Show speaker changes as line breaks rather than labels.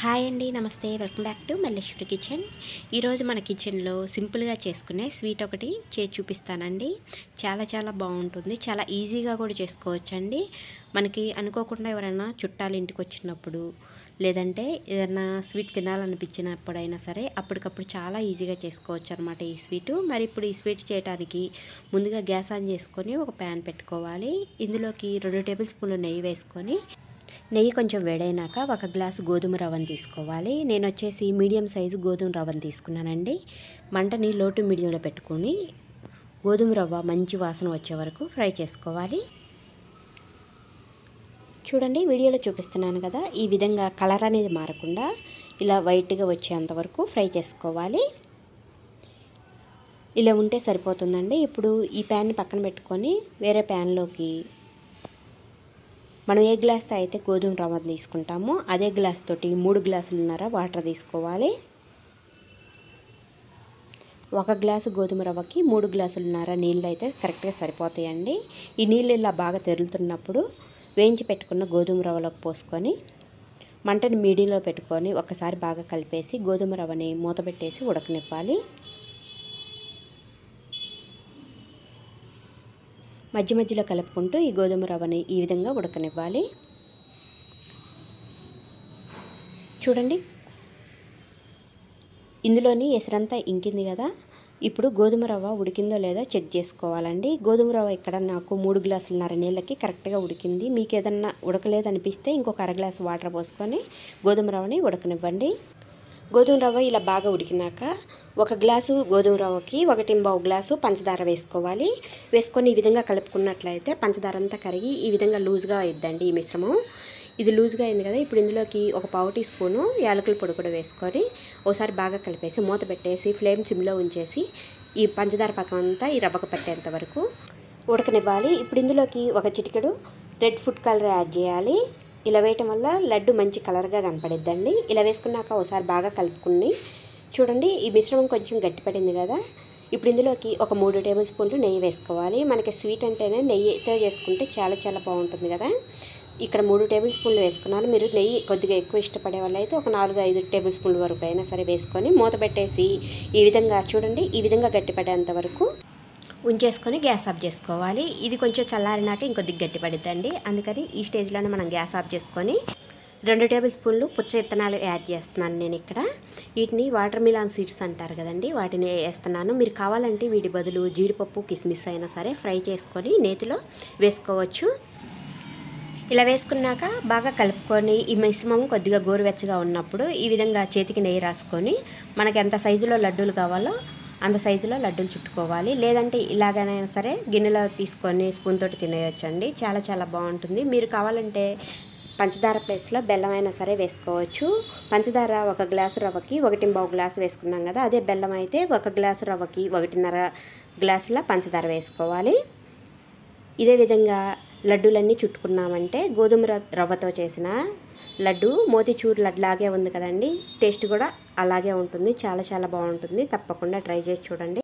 hi అండి నమస్తే welcome back to Malleshwari kitchen ఈరోజు మన కిచెన్లో సింపుల్గా చేసుకునే స్వీట్ ఒకటి చేసి చూపిస్తానండి చాలా చాలా బాగుంటుంది చాలా ఈజీగా కూడా చేసుకోవచ్చండి మనకి అనుకోకుండా ఎవరైనా చుట్టాలు ఇంటికి వచ్చినప్పుడు లేదంటే ఏదైనా స్వీట్ తినాలనిపించినప్పుడైనా సరే అప్పటికప్పుడు చాలా ఈజీగా చేసుకోవచ్చు అనమాట ఈ స్వీటు మరి ఇప్పుడు ఈ స్వీట్ చేయడానికి ముందుగా గ్యాస్ ఆన్ చేసుకొని ఒక ప్యాన్ పెట్టుకోవాలి ఇందులోకి రెండు టేబుల్ స్పూన్లు నెయ్యి వేసుకొని నెయ్యి కొంచెం వేడైనాక ఒక గ్లాసు గోధుమ రవ్వను తీసుకోవాలి నేను వచ్చేసి మీడియం సైజు గోధుమ రవ్వను తీసుకున్నానండి మంటని లోటు మీడియంలో పెట్టుకొని గోధుమ రవ్వ మంచి వాసన వచ్చే వరకు ఫ్రై చేసుకోవాలి చూడండి వీడియోలో చూపిస్తున్నాను కదా ఈ విధంగా కలర్ అనేది మారకుండా ఇలా వైట్గా వచ్చేంత వరకు ఫ్రై చేసుకోవాలి ఇలా ఉంటే సరిపోతుందండి ఇప్పుడు ఈ ప్యాన్ని పక్కన పెట్టుకొని వేరే ప్యాన్లోకి మనం ఏ గ్లాస్తో అయితే గోధుమ రవ్వ తీసుకుంటామో అదే గ్లాస్ తోటి మూడు గ్లాసులున్నర వాటర్ తీసుకోవాలి ఒక గ్లాసు గోధుమ రవ్వకి మూడు గ్లాసులున్నర నీళ్ళు అయితే కరెక్ట్గా సరిపోతాయండి ఈ నీళ్ళు ఇలా బాగా తెరులుతున్నప్పుడు వేయించి పెట్టుకున్న గోధుమ రవ్వలోకి పోసుకొని మంటని మీడియంలో పెట్టుకొని ఒకసారి బాగా కలిపేసి గోధుమ రవ్వని మూత పెట్టేసి ఉడకనివ్వాలి మధ్య మధ్యలో కలుపుకుంటూ ఈ గోధుమ రవ్వని ఈ విధంగా ఉడకనివ్వాలి చూడండి ఇందులోని ఎసరంతా ఇంకింది కదా ఇప్పుడు గోధుమ రవ్వ ఉడికిందో లేదో చెక్ చేసుకోవాలండి గోధుమ రవ్వ ఇక్కడ నాకు మూడు గ్లాసులున్నర నీళ్ళకి కరెక్ట్గా ఉడికింది మీకు ఏదన్నా ఉడకలేదనిపిస్తే ఇంకొక అర గ్లాసు వాటర్ పోసుకొని గోధుమ రవ్వని ఉడకనివ్వండి గోధుమ రవ్వ ఇలా బాగా ఉడికినాక ఒక గ్లాసు గోధుమ రవ్వకి ఒకటి బావు గ్లాసు పంచదార వేసుకోవాలి వేసుకొని ఈ విధంగా కలుపుకున్నట్లయితే పంచదార అంతా కరిగి ఈ విధంగా లూజ్గా అయిద్దండి ఈ మిశ్రమం ఇది లూజ్గా అయింది కదా ఇప్పుడు ఇందులోకి ఒక పావు టీ స్పూను యాలకుల పొడి కూడా వేసుకొని ఒకసారి బాగా కలిపేసి మూత పెట్టేసి ఫ్లేమ్ సిమ్లో ఉంచేసి ఈ పంచదార పక్కన అంతా ఈ రవ్వకు పట్టేంత వరకు ఉడకనివ్వాలి ఇప్పుడు ఇందులోకి ఒక చిటికెడు రెడ్ ఫుడ్ కలర్ యాడ్ చేయాలి ఇలా వేయటం వల్ల లడ్డు మంచి కలర్గా కనపడిద్దండి ఇలా వేసుకున్నాక ఒకసారి బాగా కలుపుకుని చూడండి ఈ మిశ్రమం కొంచెం గట్టిపడింది కదా ఇప్పుడు ఇందులోకి ఒక మూడు టేబుల్ స్పూన్లు నెయ్యి వేసుకోవాలి మనకి స్వీట్ అంటేనే నెయ్యితో చేసుకుంటే చాలా చాలా బాగుంటుంది కదా ఇక్కడ మూడు టేబుల్ స్పూన్లు వేసుకున్నాను మీరు నెయ్యి కొద్దిగా ఎక్కువ ఇష్టపడే వాళ్ళు అయితే ఒక నాలుగు ఐదు టేబుల్ స్పూన్ల వరకు అయినా సరే వేసుకొని మూత పెట్టేసి ఈ విధంగా చూడండి ఈ విధంగా గట్టిపడేంత వరకు ఉంచేసుకొని గ్యాస్ ఆఫ్ చేసుకోవాలి ఇది కొంచెం చల్లారినాక ఇంకొద్దిగా గట్టిపడిద్దండి అందుకని ఈ స్టేజ్లోనే మనం గ్యాస్ ఆఫ్ చేసుకొని రెండు టేబుల్ స్పూన్లు పుచ్చ విత్తనాలు యాడ్ చేస్తున్నాను నేను ఇక్కడ వీటిని వాటర్ మిలాన్ సీడ్స్ అంటారు కదండి వాటిని వేస్తున్నాను మీరు కావాలంటే వీటి బదులు జీడిపప్పు కిస్మిస్ అయినా సరే ఫ్రై చేసుకొని నేతిలో వేసుకోవచ్చు ఇలా వేసుకున్నాక బాగా కలుపుకొని ఈ మిశ్రమం కొద్దిగా గోరువెచ్చగా ఉన్నప్పుడు ఈ విధంగా చేతికి నెయ్యి రాసుకొని మనకి ఎంత సైజులో లడ్డూలు కావాలో అంత సైజులో లడ్డూలు చుట్టుకోవాలి లేదంటే ఇలాగైనా సరే గిన్నెలో తీసుకొని స్పూన్ తోటి తినేయొచ్చండి చాలా చాలా బాగుంటుంది మీరు కావాలంటే పంచదార ప్లేస్లో బెల్లం అయినా సరే వేసుకోవచ్చు పంచదార ఒక గ్లాసు రవ్వకి ఒకటి బావు గ్లాసు వేసుకున్నాం కదా అదే బెల్లం అయితే ఒక గ్లాసు రవ్వకి ఒకటిన్నర గ్లాసుల పంచదార వేసుకోవాలి ఇదే విధంగా లడ్డూలన్నీ చుట్టుకున్నామంటే గోధుమ రవ్వతో చేసిన లడ్డు మోతిచూర్ లడ్లాగే ఉంది కదండి టేస్ట్ కూడా అలాగే ఉంటుంది చాలా చాలా బాగుంటుంది తప్పకుండా ట్రై చేసి చూడండి